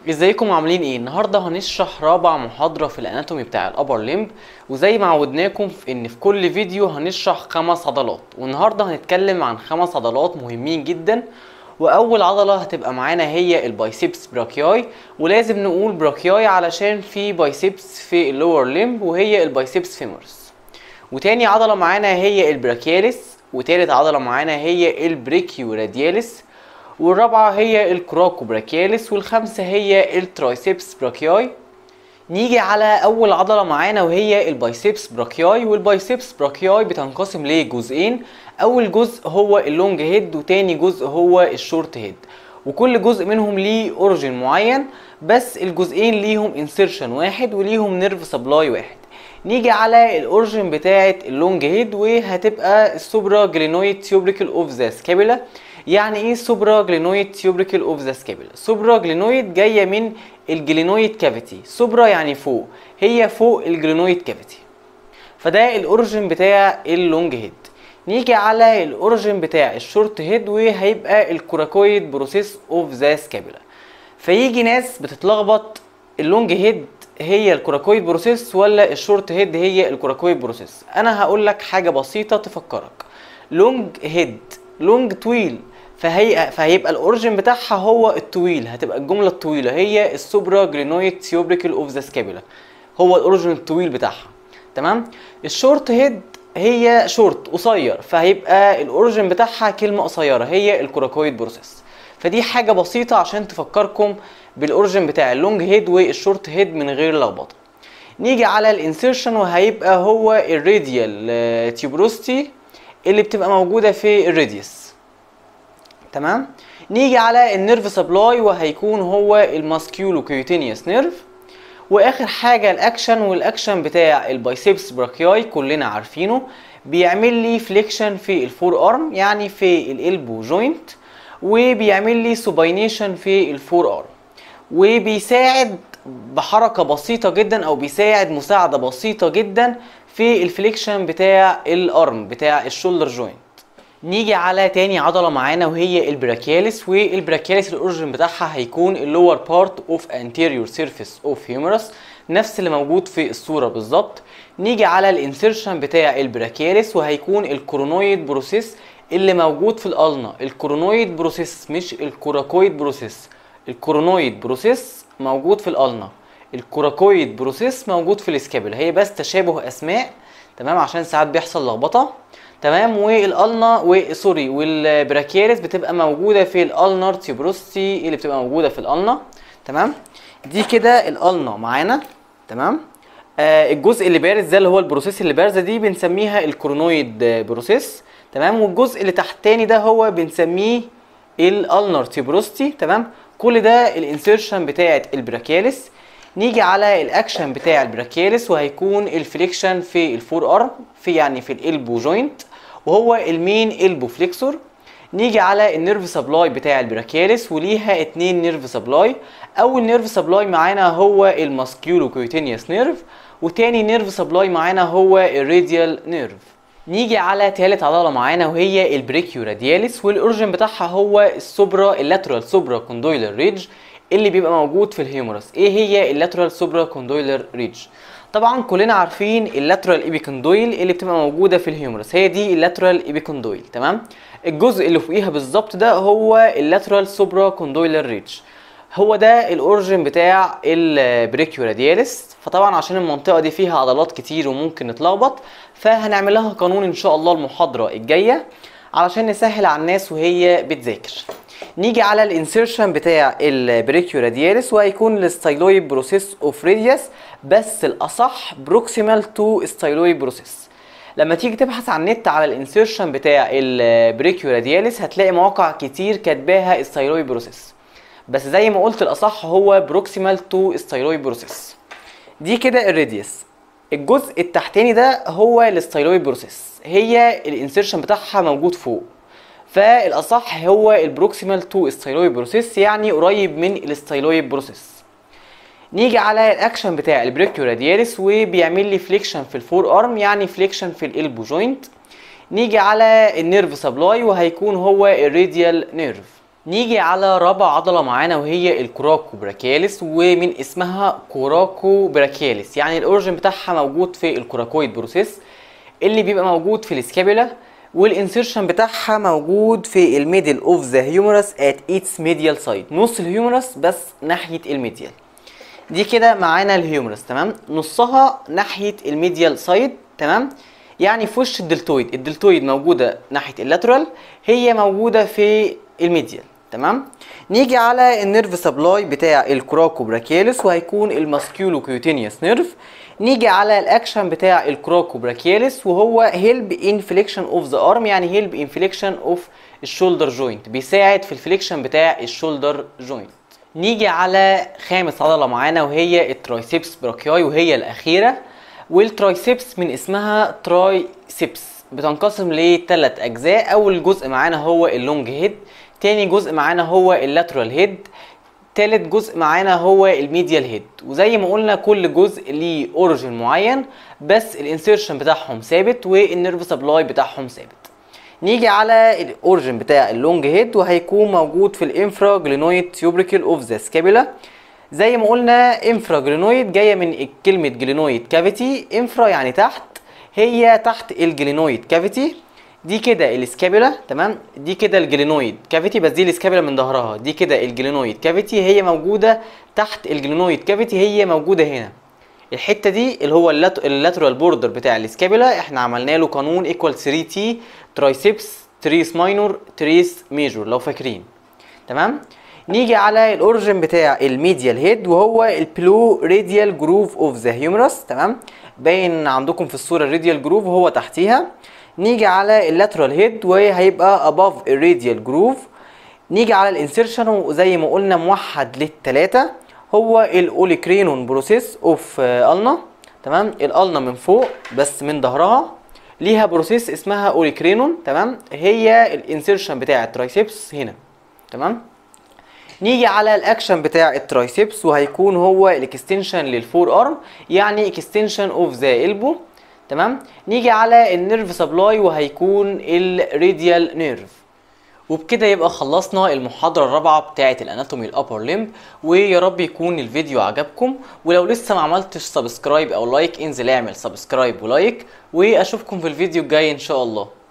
ازيكم عاملين ايه النهارده هنشرح رابع محاضره في الاناتومي بتاع الابر ليمب وزي ما عودناكم في ان في كل فيديو هنشرح خمس عضلات والنهارده هنتكلم عن خمس عضلات مهمين جدا واول عضله هتبقى معانا هي البايسبس براكياي ولازم نقول براكياي علشان في بايسبس في اللور ليمب وهي البايسبس فيمورس وتاني عضله معانا هي البراكياليس وتالت عضله معانا هي البريكيو رادياليس والرابعة هي الكراكو براكياليس والخامسة هي الترايسبس براكياي نيجي على أول عضلة معانا وهي البايسبس براكياي والبايسبس براكياي بتنقسم لجزئين أول جزء هو اللونج هيد وتاني جزء هو الشورت هيد وكل جزء منهم ليه اوريجين معين بس الجزئين ليهم انسيرشن واحد وليهم نيرف سبلاي واحد نيجي على الاوريجين بتاعه اللونج هيد وهتبقى السوبرا جلينويد تيوبريكل اوف ذا سكابيلا يعني ايه سوبرا جلينويد تيوبريكل اوف ذا سكابيلا سوبرا جلينويد جايه من الجلينويد كافيتي سوبرا يعني فوق هي فوق الجلينويد كافيتي فده الاوريجين بتاع اللونج هيد نيجي على الاوريجين بتاع الشورت هيد وهيبقى الكوراكويد بروسيس اوف ذا سكابيلا فيجي ناس بتتلخبط اللونج هيد هي الكوراكويد بروسيس ولا الشورت هيد هي الكوراكويد بروسيس انا هقول لك حاجه بسيطه تفكرك لونج هيد لونج طويل فهي فهيبقى الاوريجين بتاعها هو الطويل هتبقى الجمله الطويله هي السوبرا جرينويد تيوبريكل اوف ذا سكابيلا هو الاوريجين الطويل بتاعها تمام الشورت هيد هي شورت قصير فهيبقى الاوريجين بتاعها كلمه قصيره هي الكوراكويد بروسيس فدي حاجه بسيطه عشان تفكركم بالاوريجين بتاع اللونج هيد والشورت هيد من غير لخبطه نيجي على الانسيرشن وهيبقى هو الراديال تيوبروستي اللي بتبقى موجوده في الراديوس تمام نيجي على النيرف سبلاي وهيكون هو الماسكيولو كيوتينيوس نيرف واخر حاجه الاكشن والاكشن بتاع البايسبس براكياي كلنا عارفينه بيعمل لي فليكشن في الفور ارم يعني في الالبو جوينت وبيعمل لي سوباينيشن في الفور ارم وبيساعد بحركه بسيطه جدا او بيساعد مساعده بسيطه جدا في الفليكشن بتاع الارم بتاع الشولدر جوينت نيجي على تاني عضله معانا وهي البراكياليس والبراكياليس الاوريجين بتاعها هيكون اللور بارت اوف انتيريور سيرفيس اوف هيومرس نفس اللي موجود في الصوره بالظبط نيجي على الانسيرشن بتاع البراكياليس وهيكون الكورونويد بروسيس اللي موجود في الالنا الكورونويد بروسيس مش الكوراكويد بروسيس الكورونويد بروسيس موجود في الالنا الكوراكويد بروسيس موجود في الاسكابيلا هي بس تشابه اسماء تمام عشان ساعات بيحصل لخبطه تمام والالنا وسوري والبراكياليس بتبقى موجوده في الالنر تيوبروستي اللي بتبقى موجوده في الالنا تمام دي كده الالنا معانا تمام آه الجزء اللي بارز ده اللي هو البروسيس اللي بارزه دي بنسميها الكرونويد بروسيس تمام والجزء اللي تحتاني ده هو بنسميه الالنر تيوبروستي تمام كل ده الانسيرشن بتاعه البراكياليس نيجي على الاكشن بتاع البراكياليس وهيكون الفليكشن في الفور ارم في يعني في الالبو جوينت وهو المين البو فليكسور نيجي على النيرف سبلاي بتاع البراكياليس وليها اتنين نيرف سبلاي اول نيرف سبلاي معانا هو الماسكيولو كويتينيوس نيرف وتاني نيرف سبلاي معانا هو الراديال نيرف نيجي على تالت عضله معانا وهي البريكيو رادياليس والاوريجين بتاعها هو السوبرا اللاترال سوبرا كوندويلر ريدج اللي بيبقى موجود في الهيومرس ايه هي اللاترال سوبرا كوندويلر ريدج طبعا كلنا عارفين اللاترال ايبيكوندويل اللي بتبقى موجوده في الهيومرس هي دي اللاترال ايبيكوندويل تمام الجزء اللي فوقيها بالظبط ده هو اللاترال سوبرا كوندويلر ريدج هو ده الاوريجين بتاع البريكيو رادياليس فطبعا عشان المنطقه دي فيها عضلات كتير وممكن نتلخبط فهنعمل لها قانون ان شاء الله المحاضره الجايه علشان نسهل على الناس وهي بتذاكر نيجي على الانسيرشن بتاع البريكيو رادياليس وهيكون الستايلويد بروسيس اوف راديوس بس الاصح بروكسيمال تو ستايلويد بروسيس لما تيجي تبحث عن النت على الانسيرشن بتاع البريكيو رادياليس هتلاقي مواقع كتير كاتباها ستايلويد بروسيس بس زي ما قلت الاصح هو بروكسيمال تو ستايلويد بروسيس دي كده الراديوس الجزء التحتاني ده هو الستايلويد بروسيس هي الانسيرشن بتاعها موجود فوق فالاصح هو البروكسيمال تو ستايلويد بروسيس يعني قريب من الستايلويد بروسيس نيجي على الاكشن بتاع البريكيو رادياليس وبيعمل لي فليكشن في الفور ارم يعني فليكشن في الالبو جوينت نيجي على النيرف سبلاي وهيكون هو الراديال نيرف نيجي على رابع عضلة معانا وهي الكوراكو براكياليس ومن اسمها كوراكو براكياليس يعني الاوريجن بتاعها موجود في الكوراكويد بروسيس اللي بيبقى موجود في السكابيلا والانسيرشن بتاعها موجود في الميدل اوف ذا هيومرس ات اتس ميديال سايد نص الهيومرس بس ناحية الميديال دي كده معانا الهيومرس تمام نصها ناحية الميديال سايد تمام يعني في وش الدلتويد الدلتويد موجودة ناحية اللاترال هي موجودة في الميديال تمام نيجي على النيرف سبلاي بتاع الكراكو براكياليس وهيكون الماسكيولو كيوتينيوس نيرف نيجي على الاكشن بتاع الكراكو براكياليس وهو هيلب ان فليكشن اوف ذا ارم يعني هيلب ان فليكشن اوف الشولدر جوينت بيساعد في الفليكشن بتاع الشولدر جوينت نيجي على خامس عضله معانا وهي الترايسبس براكياي وهي الاخيره والترايسبس من اسمها ترايسبس بتنقسم لثلاث اجزاء اول جزء معانا هو اللونج هيد تاني جزء معانا هو اللاترال هيد تالت جزء معانا هو الميديال هيد وزي ما قلنا كل جزء ليه اوريجين معين بس الانسيرشن بتاعهم ثابت والنيرف سبلاي بتاعهم ثابت نيجي على الاوريجين بتاع اللونج هيد وهيكون موجود في الانفرا جلينويد تيوبريكل اوف ذا سكابيلا زي ما قلنا انفرا جلينويد جايه من كلمه جلينويد كافيتي انفرا يعني تحت هي تحت الجلينويد كافيتي دي كده السكابيلا تمام دي كده الجلينويد كافيتي بس دي السكابيلا من ظهرها دي كده الجلينويد كافيتي هي موجوده تحت الجلينويد كافيتي هي موجوده هنا الحته دي اللي هو اللاترال بوردر بتاع السكابيلا احنا عملنا له قانون ايكوال 3 تي ترايسبس تريس ماينور تريس ميجور لو فاكرين تمام نيجي على الاوريجن بتاع الميديال هيد وهو البلو راديال جروف اوف ذا هيومرس تمام باين عندكم في الصوره الراديال جروف وهو تحتيها نيجي على اللاترال هيد وهيبقى above الراديال جروف نيجي على الانسيرشن وزي ما قلنا موحد للتلاتة هو الاوليكرينون بروسيس اوف النا تمام الالنا من فوق بس من ظهرها ليها بروسيس اسمها اوليكرينون تمام هي الانسيرشن بتاع الترايسبس هنا تمام نيجي على الاكشن بتاع الترايسبس وهيكون هو الاكستنشن للفور ارم يعني اكستنشن اوف ذا البو تمام نيجي على النيرف سبلاي وهيكون الراديال نيرف وبكده يبقى خلصنا المحاضرة الرابعة بتاعة الاناتومي الابر ليمب ويا رب يكون الفيديو عجبكم ولو لسه ما عملتش سبسكرايب او لايك انزل اعمل سبسكرايب ولايك واشوفكم في الفيديو الجاي ان شاء الله